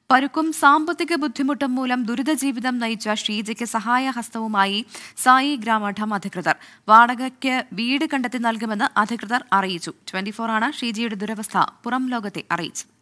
പരുക്കും സാമ്പത്തിക ബുദ്ധിമുട്ടും മൂലം ദുരിത ജീവിതം നയിച്ച ഷീജയ്ക്ക് സഹായഹസ്തവുമായി സായി ഗ്രാമഠം അധികൃതർ വാടകയ്ക്ക് വീട് കണ്ടെത്തി നൽകുമെന്ന് അധികൃതർ അറിയിച്ചു ട്വന്റി ആണ് ഷീജയുടെ ദുരവസ്ഥ പുറം ലോകത്തെ അറിയിച്ചത്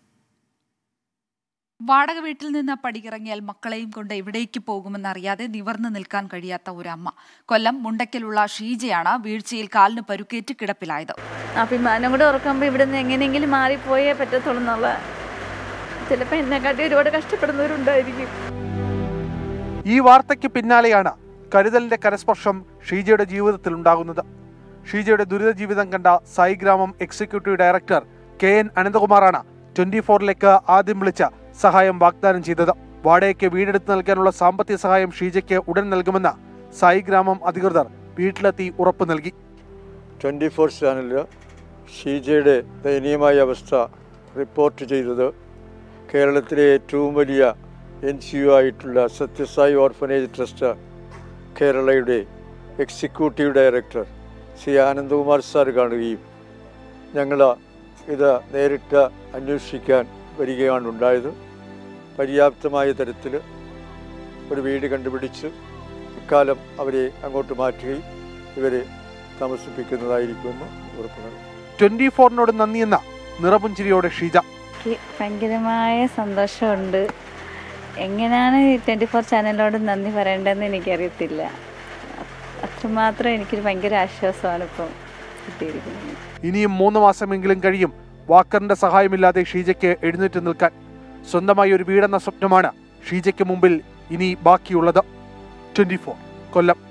വാടക വീട്ടിൽ നിന്ന് പടിയിറങ്ങിയാൽ മക്കളെയും കൊണ്ട് എവിടേക്ക് പോകുമെന്നറിയാതെ നിവർന്നു നിൽക്കാൻ കഴിയാത്ത ഒരു അമ്മ കൊല്ലം മുണ്ടയ്ക്കലുള്ള ഷീജയാണ് വീഴ്ചയിൽ കാലിന് പരുക്കേറ്റ് കിടപ്പിലായത് അഭിമാനം കൂടെ ഓർക്കുമ്പോൾ ഇവിടെ നിന്ന് എങ്ങനെയെങ്കിലും മാറിപ്പോയേ പറ്റത്തുള്ളൂ എന്നുള്ള ചിലപ്പോൾ എന്നെക്കാട്ടി ഒരുപാട് കഷ്ടപ്പെടുന്നവരുണ്ടായിരിക്കും ഈ വാർത്തയ്ക്ക് പിന്നാലെയാണ് കരുതലിന്റെ കരസ്പർശം ഷീജയുടെ ജീവിതത്തിൽ ഉണ്ടാകുന്നത് ഷീജയുടെ ദുരിത ജീവിതം കണ്ട Sai Gramam executive director K N അനന്തകുമാറാണ് ട്വന്റി ഫോറിലേക്ക് ആദ്യം വിളിച്ച സഹായം വാഗ്ദാനം ചെയ്തത് വാടകയ്ക്ക് വീടെടുത്ത് നൽകാനുള്ള സാമ്പത്തിക സഹായം ഷീജയ്ക്ക് ഉടൻ നൽകുമെന്ന് സായി ഗ്രാമം അധികൃതർ വീട്ടിലെത്തി ഉറപ്പു നൽകി ട്വൻറ്റി ഫോർ ചാനലിൽ ഷീജയുടെ ദയനീയമായ അവസ്ഥ റിപ്പോർട്ട് ചെയ്തത് കേരളത്തിലെ ഏറ്റവും വലിയ എൻ ജി ഒ ആയിട്ടുള്ള സത്യസായി ഓർഫനേജ് ട്രസ്റ്റ് കേരളയുടെ executive director Shri Anandakumar sir കാണുകയും ഞങ്ങൾ ഇത് നേരിട്ട് അന്വേഷിക്കാൻ വരികയാണ് ഉണ്ടായത് പര്യാപ്തമായ തരത്തിൽ ഒരു വീട് കണ്ടുപിടിച്ച് ഇക്കാലം അവരെ അങ്ങോട്ട് മാറ്റുകയും ഇവരെ താമസിപ്പിക്കുന്നതായിരിക്കുമെന്ന് ഉറപ്പ് നൽകുന്നു ട്വന്റി ഫോറിനോട് നന്ദിയെന്ന നിറപുഞ്ചിരിയോടെ ഷീജ എനിക്ക് ഭയങ്കരമായ സന്തോഷമുണ്ട് എങ്ങനെയാണ് ഈ ട്വൻറ്റി ഫോർ ചാനലിനോട് നന്ദി പറയേണ്ടതെന്ന് എനിക്കറിയത്തില്ല അത്രമാത്രം എനിക്കൊരു ഭയങ്കര ആശ്വാസമാണ് ഇപ്പം കിട്ടിയിരിക്കുന്നത് ഇനിയും മൂന്ന് മാസമെങ്കിലും കഴിയും വാക്കറിന്റെ സഹായമില്ലാതെ ഷീജയ്ക്ക് എഴുന്നേറ്റ് നിൽക്കാൻ സ്വന്തമായി ഒരു വീടെന്ന സ്വപ്നമാണ് ഷീജയ്ക്ക് മുമ്പിൽ ഇനി ബാക്കിയുള്ളത് ട്വന്റി കൊല്ലം